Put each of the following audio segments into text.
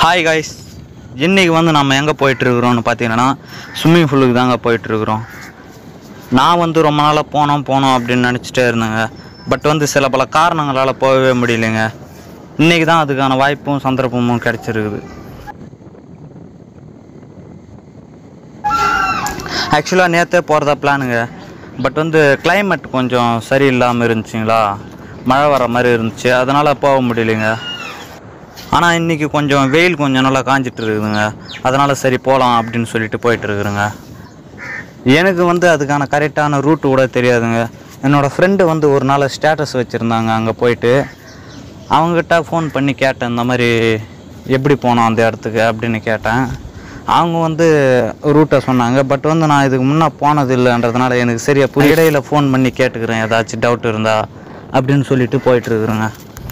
Hi guys இன்னைக்கு வந்து நம்ம எங்கே போயிட்டுருக்குறோம்னு பார்த்தீங்கன்னா ஸ்விம்மிங் பூலுக்கு தாங்க போயிட்டுருக்குறோம் நான் வந்து ரொம்ப நாளாக போனோம் போனோம் அப்படின்னு நினச்சிட்டே இருந்தேங்க பட் வந்து சில பல காரணங்களால் போகவே முடியலைங்க இன்றைக்கி தான் அதுக்கான வாய்ப்பும் சந்தர்ப்பமும் கிடச்சிருக்குது ஆக்சுவலாக நேற்றே போகிறதா பிளானுங்க பட் வந்து climate கொஞ்சம் சரியில்லாமல் இருந்துச்சுங்களா மழை வர மாதிரி இருந்துச்சு அதனால் போக முடியலைங்க ஆனால் இன்றைக்கி கொஞ்சம் வெயில் கொஞ்சம் நல்லா காஞ்சிட்டு இருக்குதுங்க அதனால் சரி போகலாம் அப்படின்னு சொல்லிட்டு போயிட்டு இருக்கிறேங்க எனக்கு வந்து அதுக்கான கரெக்டான ரூட்டு கூட தெரியாதுங்க என்னோடய ஃப்ரெண்டு வந்து ஒரு நாள் ஸ்டேட்டஸ் வச்சுருந்தாங்க அங்கே போயிட்டு அவங்ககிட்ட ஃபோன் பண்ணி கேட்டேன் இந்த மாதிரி எப்படி போனோம் அந்த இடத்துக்கு அப்படின்னு கேட்டேன் அவங்க வந்து ரூட்டை சொன்னாங்க பட் வந்து நான் இதுக்கு முன்னே போனது இல்லைன்றதுனால எனக்கு சரியாக புரிய இடையில ஃபோன் பண்ணி கேட்டுக்கிறேன் ஏதாச்சும் டவுட் இருந்தா அப்படின்னு சொல்லிட்டு போயிட்டுருக்குறேங்க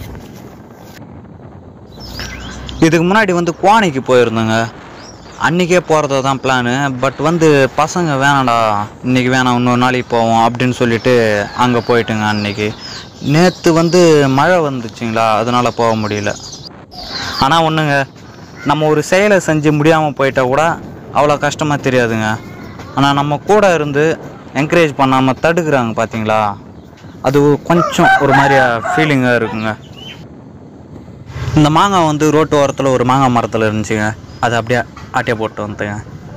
இதுக்கு முன்னாடி வந்து குவானிக்கு போயிருந்தேங்க அன்றைக்கே போகிறதா தான் பிளானு பட் வந்து பசங்க வேணாம்டா இன்றைக்கி வேணாம் இன்னொரு நாளைக்கு போவோம் அப்படின்னு சொல்லிட்டு அங்கே போயிட்டுங்க அன்னைக்கு நேற்று வந்து மழை வந்துச்சுங்களா அதனால் போக முடியல ஆனால் ஒன்றுங்க நம்ம ஒரு செயலை செஞ்சு முடியாமல் போயிட்டா கூட அவ்வளோ கஷ்டமாக தெரியாதுங்க ஆனால் நம்ம கூட இருந்து என்கரேஜ் பண்ணாமல் தடுக்கிறாங்க பார்த்தீங்களா அது கொஞ்சம் ஒரு மாதிரியா ஃபீலிங்காக இருக்குங்க இந்த மாங்காய் வந்து ரோட்டு ஓரத்தில் ஒரு மாங்காய் மரத்தில் இருந்துச்சுங்க அதை அப்படியே ஆட்டிய போட்டு வந்துங்க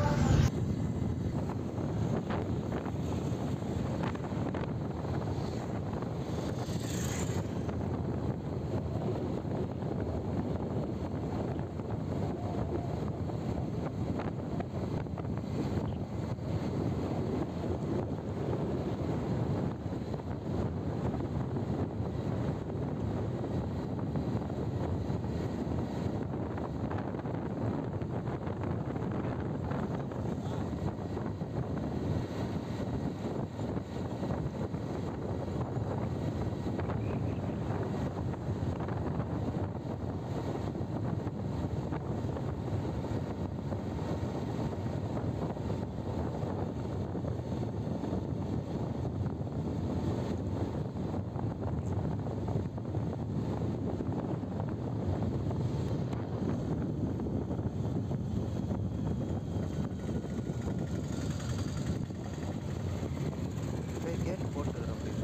கேட் போட்டு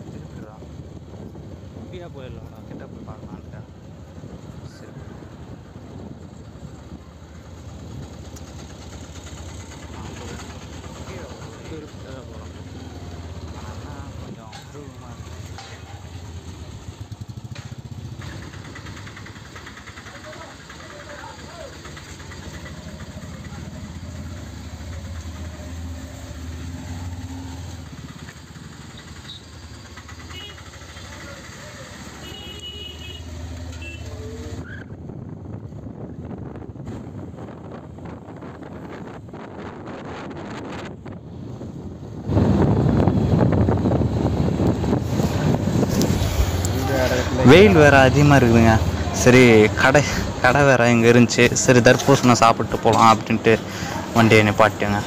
ஃப்ரீயாக போயிடலாம் கிட்ட போய் பார்க்கலான்ட்டு சரி கொஞ்சம் வெயில் வேற அதிகமாக இருக்குதுங்க சரி கடை கடை வேற இங்கே இருந்துச்சு சரி தர்பூசணை சாப்பிட்டு போகலாம் அப்படின்ட்டு வண்டியை நிப்பாட்டுங்க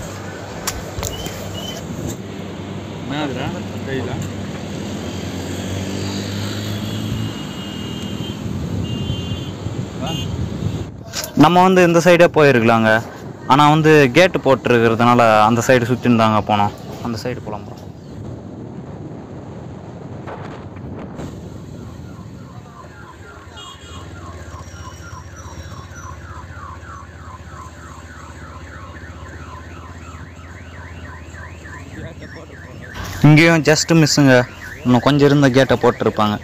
நம்ம வந்து இந்த சைடே போயிருக்கலாங்க ஆனால் வந்து கேட்டு போட்டிருக்கிறதுனால அந்த சைடு சுற்றின்னு தாங்க போனோம் அந்த சைடு போகலாம் bro. இங்கேயும் ஜஸ்ட் மிஸ்ஸுங்க இன்னும் கொஞ்சம் இருந்த கேட்டை போட்டிருப்பாங்க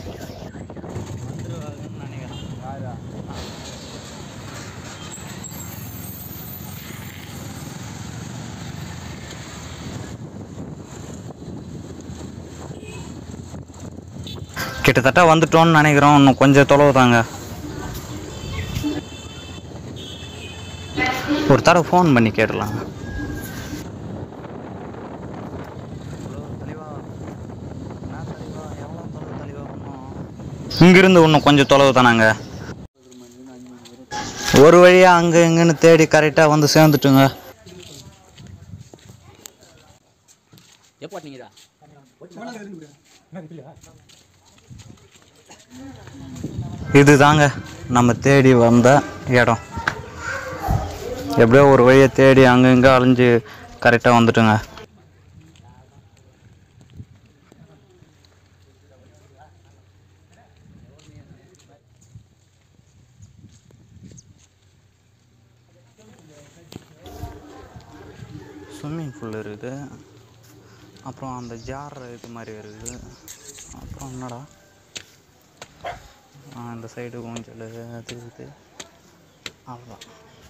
கிட்டத்தட்ட வந்துட்டோம்னு நினைக்கிறோம் இன்னும் கொஞ்சம் தொலைவு தாங்க ஒரு தடவை ஃபோன் பண்ணி கேட்டலாங்க இங்கிருந்து இன்னும் கொஞ்சம் தொலைவு தானாங்க ஒரு வழியா அங்க இங்கன்னு தேடி கரெக்டா வந்து சேர்ந்துட்டுங்க எப்போ நீங்கடா இதுதாங்க நம்ம தேடி வந்த இடம் எப்படியோ ஒரு வழியை தேடி அங்கே இங்கே அலைஞ்சு கரெக்டாக வந்துட்டுங்க ஸ்விம்மிங் பூல் இருக்குது அப்புறம் அந்த ஜார் இது மாதிரி இருக்குது அப்புறம் என்னடா ஆ, இந்த சைடு ஊஞ்சல் அது இது அவ்வளோதான்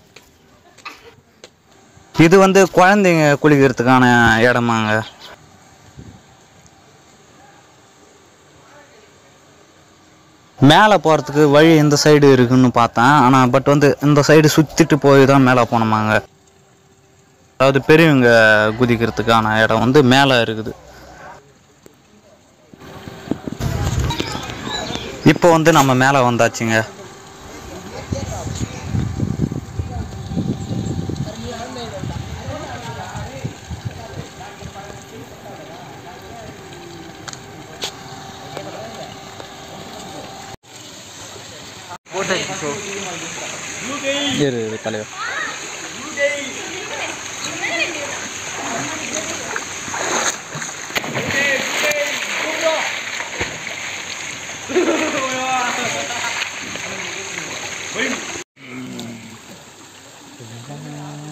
இது வந்து குழந்தைங்க குளிக்கிறதுக்கான இடமாங்க மேலே போகிறதுக்கு வழி இந்த சைடு இருக்குன்னு பார்த்தேன் ஆனால் பட் வந்து இந்த சைடு சுற்றிட்டு போய் தான் மேலே போனோமாங்க அதாவது பெரியவங்க குதிக்கிறதுக்கான இடம் வந்து மேலே இருக்குது இப்போ வந்து நம்ம மேலே வந்தாச்சுங்க இரு இரு தலைவர்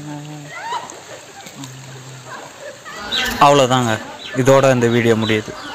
அவ்வளோதாங்க இதோட இந்த வீடியோ முடியுது